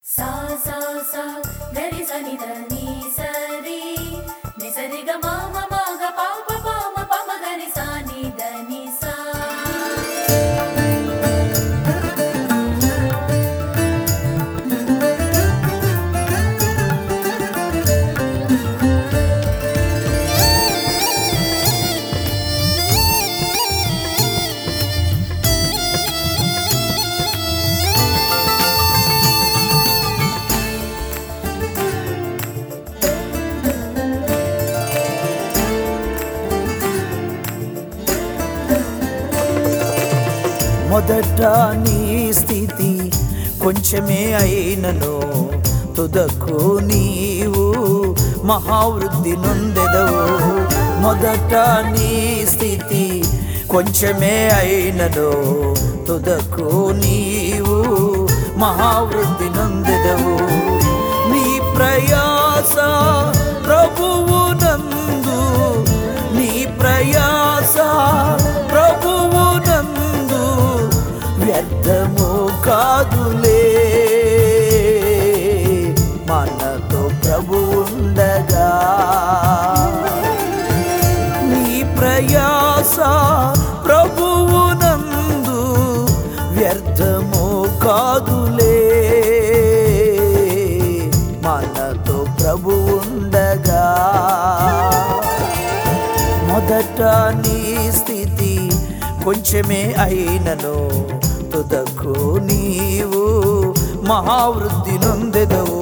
సా సా సా గరి సని దని సరి ని సరి గ మా మ మా గ పా ప పా మ ప మ గరి సా ని దని సా మొదట నీ స్థితి కొంచెమే అయినను తుదకు నీవు మహావృద్ధి నొందెదవు మొదట నీ స్థితి కొంచెమే అయినను తుదకు నీవు మహావృద్ధి నొందెదవు నీ ప్రయాస ప్రభువు నందు నీ ప్రయాస ప్రభువు నందు వ్యర్థము కాదులే మనతో ప్రభు ఉండగా నీ ప్రయాస ప్రభువు నందు వ్యర్థము కాదులే మనతో ప్రభు ఉండగా మొదట నీ స్థితి కొంచెమే అయినను తుదకు నీవు మహావృద్ధి నొందెదవు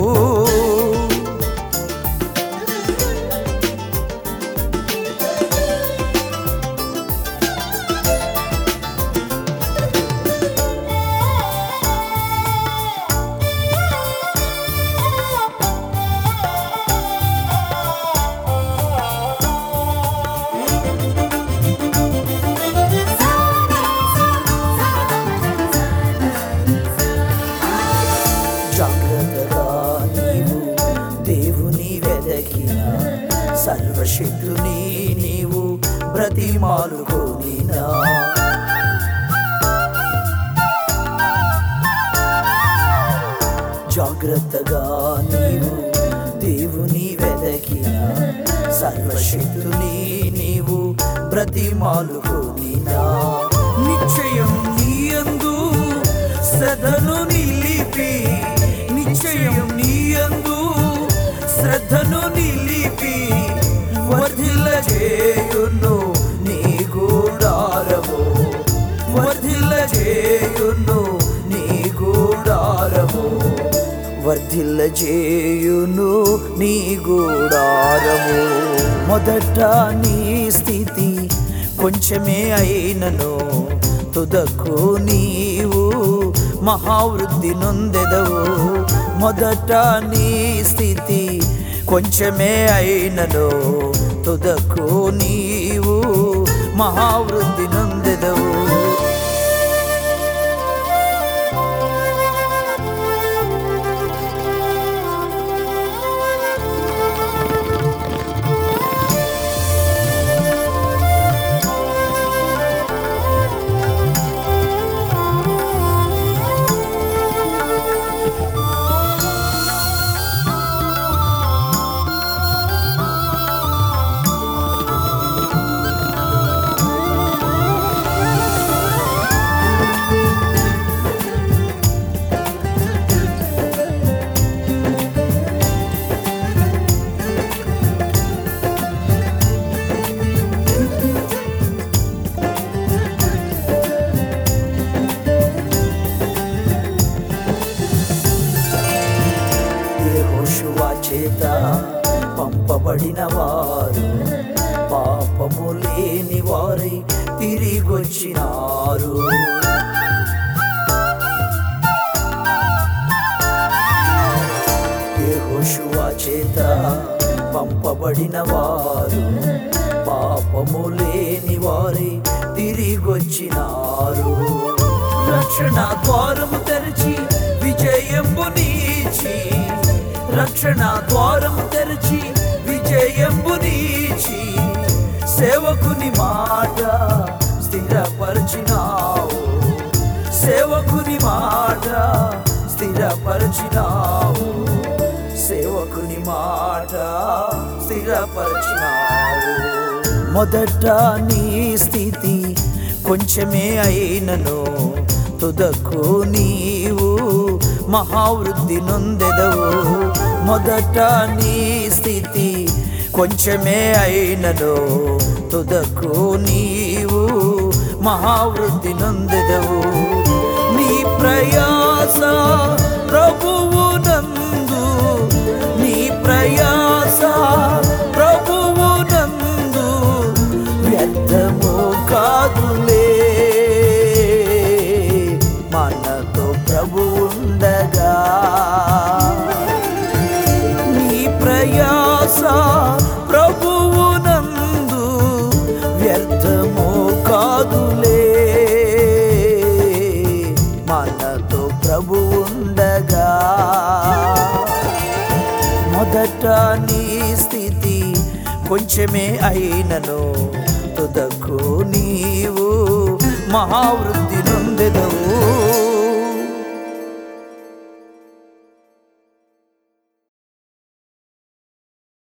జాగ్రత్తగా నీవు దేవుని వెదకిన సర్వశక్తుని నీవు బ్రతిమాలుకోనినా జాగ్రత్తగా నీవు దేవుని వెదకిన సర్వశక్తుని నీవు బ్రతిమాలుకోనినా నిశ్చయం నీయందు శ్రద్ధను నిలిపి నిశ్చయం నీయందు శ్రద్ధను నిలిపి వర్ధిల్ల చేయును నీ గూడారము వర్ధిల్ల చేయును నీ గూడారము వర్ధిల్ల చేయును నీ గూడారము మొదట నీ స్థితి కొంచెమే అయినను తుదకు నీవు మహావృద్ధి నొందెదవు మొదట నీ స్థితి కొంచెమే అయినను తుదకు నీవు మహావృద్ధి నొందెదవు యెహోషువ చేత పంపబడిన వారు పాపము లేని వారై తిరిగొచ్చినారు యెహోషువ చేత పంపబడిన వారు పాపము లేని వారై తిరిగొచ్చినారు రక్షణ ద్వారము తెరిచి విజయంబు నీచి రక్షణ ద్వారము తెరిచి విజయంబు నీచి సేవకుని మాట స్థిరపరిచినావు సేవకుని మాట స్థిరపరిచినావు స్థిరపరచినావు సేవకుని మాట స్థిరపరచినావు మొదట నీ స్థితి కొంచెమే అయినను తుదకు నీవు మహావృద్ధి నొందెదవు మొదట నీ స్థితి కొంచెమే అయినను తుదకు నీవు మహావృద్ధి నొందెదవు నీ ప్రయాస ప్రభువు నందు నీ ప్రయాస ప్రభువు నందు వ్యర్థము కాదులే మనతో ప్రభు ఉండగా నీ ప్రయాస ప్రభువు నందు వ్యర్థము కాదులే మనతో ప్రభు ఉండగా మొదట నీ స్థితి కొంచెమే అయినను తుదకు నీవు మహావృద్ధి నొందెదవు